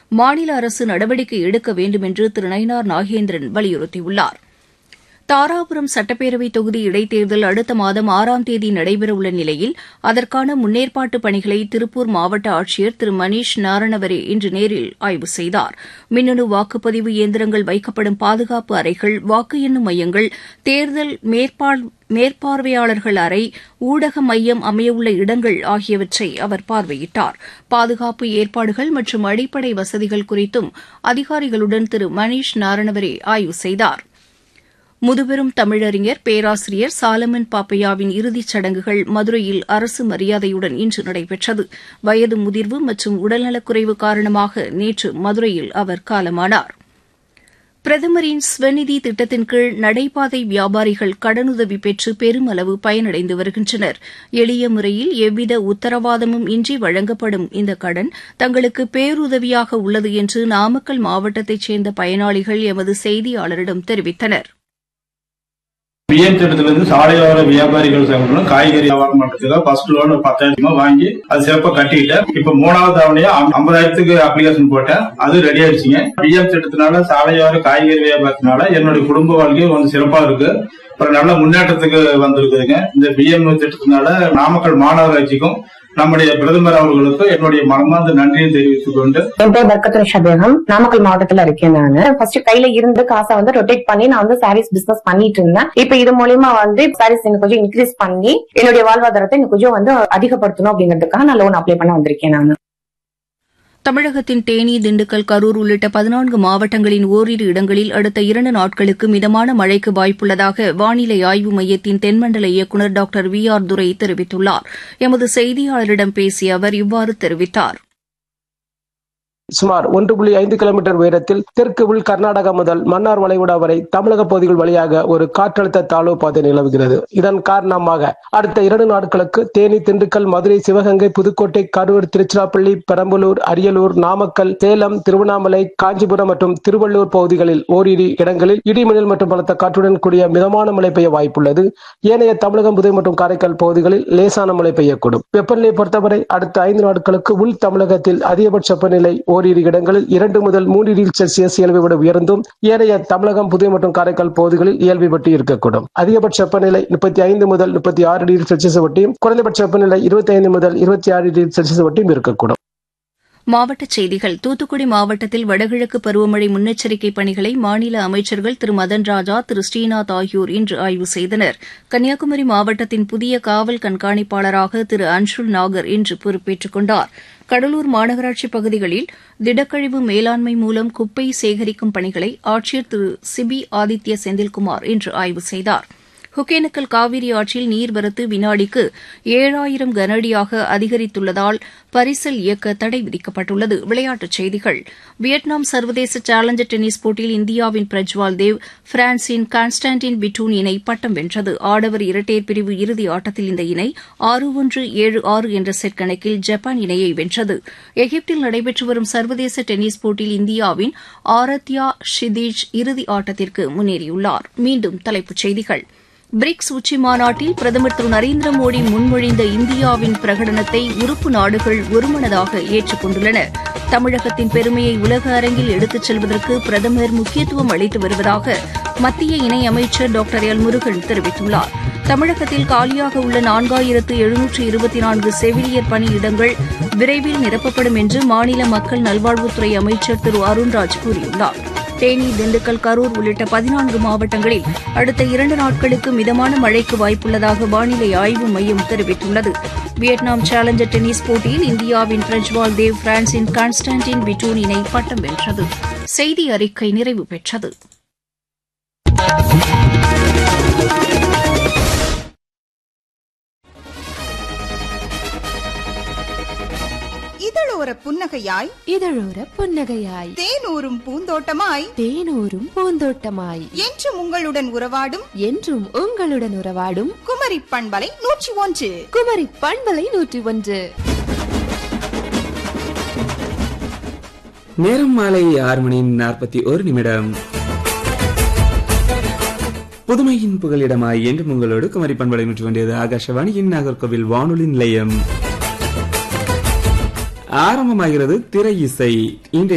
மாநில அரசு நடவடிக்கை எடுக்க வேண்டும் என்று திரு நயினார் நாகேந்திரன் வலியுறுத்தியுள்ளார் தாராபுரம் சட்டப்பேரவை தொகுதி இடைத்தேர்தல் அடுத்த மாதம் ஆறாம் தேதி நடைபெறவுள்ள நிலையில் அதற்கான முன்னேற்பாட்டு பணிகளை திருப்பூர் மாவட்ட ஆட்சியர் திரு மணீஷ் நாரணவரே இன்று நேரில் ஆய்வு செய்தார் மின்னணு வாக்குப்பதிவு இயந்திரங்கள் வைக்கப்படும் பாதுகாப்பு அறைகள் வாக்கு எண்ணும் மையங்கள் தேர்தல் மேற்பார்வையாளர்கள் அறை ஊடக மையம் அமையவுள்ள இடங்கள் ஆகியவற்றை அவர் பார்வையிட்டார் பாதுகாப்பு ஏற்பாடுகள் மற்றும் அடிப்படை வசதிகள் குறித்தும் அதிகாரிகளுடன் திரு மணீஷ் நாரணவரே ஆய்வு செய்தார் முதுபெரும் தமிழறிஞர் பேராசிரியர் சாலமன் பாப்பையாவின் இறுதிச் சடங்குகள் மதுரையில் அரசு மரியாதையுடன் இன்று நடைபெற்றது வயது முதிர்வு மற்றும் உடல்நலக்குறைவு காரணமாக நேற்று மதுரையில் அவர் காலமானார் பிரதமரின் ஸ்வநிதி திட்டத்தின் கீழ் நடைபாதை வியாபாரிகள் கடனுதவி பெற்று பெருமளவு பயனடைந்து வருகின்றனர் எளிய முறையில் எவ்வித உத்தரவாதமும் இன்றி வழங்கப்படும் இந்த கடன் தங்களுக்கு பேருதவியாக உள்ளது என்று நாமக்கல் மாவட்டத்தைச் சேர்ந்த பயனாளிகள் எமது செய்தியாளரிடம் தெரிவித்தனா் பிஎம் திட்டத்திலிருந்து சாலையோர வியாபாரிகள் சங்கங்களும் காய்கறி வியாபாரம் பண்றதுக்கு ஃபர்ஸ்ட் லோன் பத்தாயிரமா வாங்கி அது சிறப்பா கட்டிக்கிட்டேன் இப்ப மூணாவது தவணையா ஐம்பதாயிரத்துக்கு அப்ளிகேஷன் போட்டேன் அது ரெடி ஆயிடுச்சுங்க பிஎம் திட்டத்தினால சாலையோர காய்கறி வியாபாரத்தினால என்னுடைய குடும்ப வாழ்க்கையும் கொஞ்சம் சிறப்பா இருக்கு ஒரு நல்ல முன்னேற்றத்துக்கு வந்திருக்குதுங்க இந்த பிஎம் திட்டத்தினால நாமக்கல் மாநகராட்சிக்கும் நம்முடைய பிரதமர் அவர்களுக்கு என்னுடைய மனமார்ந்த நன்றியை தெரிவித்துக் கொண்டு என் பேர் பர்கத்துல் ஷபேகம் நாமக்கல் மாவட்டத்துல இருக்கேன் நானு ஃபர்ஸ்ட் கையில இருந்து காசை வந்து ரொட்டேட் பண்ணி நான் வந்து சாரீஸ் பிசினஸ் பண்ணிட்டு இருந்தேன் இப்ப இது மூலியமா வந்து சாரீஸ் எனக்கு கொஞ்சம் இன்க்ரீஸ் பண்ணி என்னுடைய வாழ்வாதாரத்தை எனக்கு கொஞ்சம் வந்து அதிகப்படுத்தணும் அப்படிங்கிறதுக்காக நான் லோன் அப்ளை பண்ண வந்திருக்கேன் நான் தமிழகத்தின் தேனி திண்டுக்கல் கரூர் உள்ளிட்ட பதினான்கு மாவட்டங்களின் ஓரிரு இடங்களில் அடுத்த இரண்டு நாட்களுக்கு மிதமான மழைக்கு வாய்ப்புள்ளதாக வானிலை ஆய்வு மையத்தின் தென்மண்டல இயக்குநர் டாக்டர் வி ஆர் துரை தெரிவித்துள்ளார் எமது செய்தியாளரிடம் பேசிய அவர் இவ்வாறு தெரிவித்தார் சுமார் ஒன்று புள்ளி ஐந்து கிலோமீட்டர் உயரத்தில் தெற்கு உள் கர்நாடகா முதல் மன்னார் வளைகுடா வரை தமிழக பகுதிகள் வழியாக ஒரு காற்றழுத்த தாழ்வு பாதை நிலவுகிறது இதன் காரணமாக அடுத்த இரண்டு நாட்களுக்கு தேனி திண்டுக்கல் மதுரை சிவகங்கை புதுக்கோட்டை கரூர் திருச்சிராப்பள்ளி பெரம்பலூர் அரியலூர் நாமக்கல் சேலம் திருவண்ணாமலை காஞ்சிபுரம் மற்றும் திருவள்ளூர் பகுதிகளில் ஓரிரு இடங்களில் இடிமின்னல் மற்றும் பலத்த காற்றுடன் கூடிய மிதமான மழை பெய்ய வாய்ப்புள்ளது ஏனைய தமிழகம் புதுவை மற்றும் காரைக்கால் பகுதிகளில் லேசான மழை பெய்யக்கூடும் வெப்பநிலை பொறுத்தவரை அடுத்த ஐந்து நாட்களுக்கு உள் தமிழகத்தில் அதிகபட்ச வெப்பநிலை ஓரிரு இடங்களில் இரண்டு முதல் மூன்று டிகிரி செல்சியஸ் இயல்பை விட உயர்ந்தும் ஏனைய தமிழகம் புதுவை மற்றும் காரைக்கால் பகுதிகளில் இயல்பை பற்றி இருக்கக்கூடும் அதிகபட்ச வெப்பநிலை முப்பத்தி ஐந்து முதல் முப்பத்தி ஆறு டிகிரி செல்சியஸ் வட்டியும் குறைந்தபட்ச வெப்பநிலை இருபத்தி ஐந்து முதல் இருபத்தி ஆறு டிகிரி செல்சியஸ் வட்டியும் இருக்கக்கூடும் மாவட்டச் செய்திகள் தூத்துக்குடி மாவட்டத்தில் வடகிழக்கு பருவமழை முன்னெச்சரிக்கை பணிகளை மாநில அமைச்சர்கள் திரு மதன் ராஜா திரு ஸ்ரீநாத் ஆகியோர் இன்று ஆய்வு செய்தனர் கன்னியாகுமரி மாவட்டத்தின் புதிய காவல் கண்காணிப்பாளராக திரு அன்ஷுல் நாகர் இன்று பொறுப்பேற்றுக் கொண்டார் கடலூர் மாநகராட்சி பகுதிகளில் திடக்கழிவு மேலாண்மை மூலம் குப்பை சேகரிக்கும் பணிகளை ஆட்சியர் திரு சிபி ஆதித்ய செந்தில்குமார் இன்று ஆய்வு செய்தார் ஒகேனக்கல் காவிரி ஆற்றில் நீர்வரத்து வினாடிக்கு ஏழாயிரம் கனஅடியாக அதிகரித்துள்ளதால் பரிசல் இயக்க தடை விதிக்கப்பட்டுள்ளது விளையாட்டுச் செய்திகள் வியட்நாம் சர்வதேச சேலஞ்சர் டென்னிஸ் போட்டியில் இந்தியாவின் பிரஜ்வால் தேவ் பிரான்சின் கான்ஸ்டான்டின் பிட்டூன் இணை பட்டம் வென்றது ஆடவர் இரட்டையர் பிரிவு இறுதி ஆட்டத்தில் இந்த இணை ஆறு ஒன்று ஏழு ஆறு என்ற செட் கணக்கில் ஜப்பான் இணையை வென்றது எகிப்தில் நடைபெற்று வரும் சர்வதேச டென்னிஸ் போட்டியில் இந்தியாவின் ஆரத்யா ஷிதீஜ் இறுதி ஆட்டத்திற்கு முன்னேறியுள்ளார் மீண்டும் தலைப்புச் செய்திகள் பிரிக்ஸ் உச்சி மாநாட்டில் பிரதமர் திரு நரேந்திர மோடி முன்மொழிந்த இந்தியாவின் பிரகடனத்தை உறுப்பு நாடுகள் ஒருமனதாக ஏற்றுக் கொண்டுள்ளன தமிழகத்தின் பெருமையை உலக அரங்கில் எடுத்துச் செல்வதற்கு பிரதமர் முக்கியத்துவம் அளித்து வருவதாக மத்திய இணையமைச்சர் டாக்டர் எல் முருகன் தெரிவித்துள்ளார் தமிழகத்தில் காலியாக உள்ள நான்காயிரத்து எழுநூற்று இருபத்தி நான்கு செவிலியர் பணியிடங்கள் விரைவில் நிரப்பப்படும் என்று மாநில மக்கள் நல்வாழ்வுத்துறை அமைச்சர் திரு அருண்ராஜ் கூறியுள்ளார் தேனி திண்டுக்கல் கரூர் உள்ளிட்ட பதினான்கு மாவட்டங்களில் அடுத்த இரண்டு நாட்களுக்கு மிதமான மழைக்கு வாய்ப்புள்ளதாக வானிலை ஆய்வு மையம் தெரிவித்துள்ளது வியட்நாம் சேலஞ்சர் டென்னிஸ் போட்டியில் இந்தியாவின் பிரஜ்வால் தேவ் பிரான்சின் கான்ஸ்டான்டின் பிட்டூன் இணை பட்டம் வென்றது செய்தி அறிக்கை நிறைவு பெற்றது இதழோர புன்னகையாய் இதழோர புன்னகையாய் தேனூரும் பூந்தோட்டமாய் தேனூரும் பூந்தோட்டமாய் என்றும் உங்களுடன் உறவாடும் என்றும் உங்களுடன் உறவாடும் குமரி பண்பலை நூற்றி ஒன்று குமரி பண்பலை நூற்றி ஒன்று நேரம் மாலை ஆறு மணி நாற்பத்தி ஒரு நிமிடம் புதுமையின் புகலிடமாய் என்றும் உங்களோடு குமரி பண்பலை நூற்றி ஒன்றியது ஆகாஷவாணியின் நாகர்கோவில் வானொலி நிலையம் ஆரம்பமாகிறது திரை இசை இன்றைய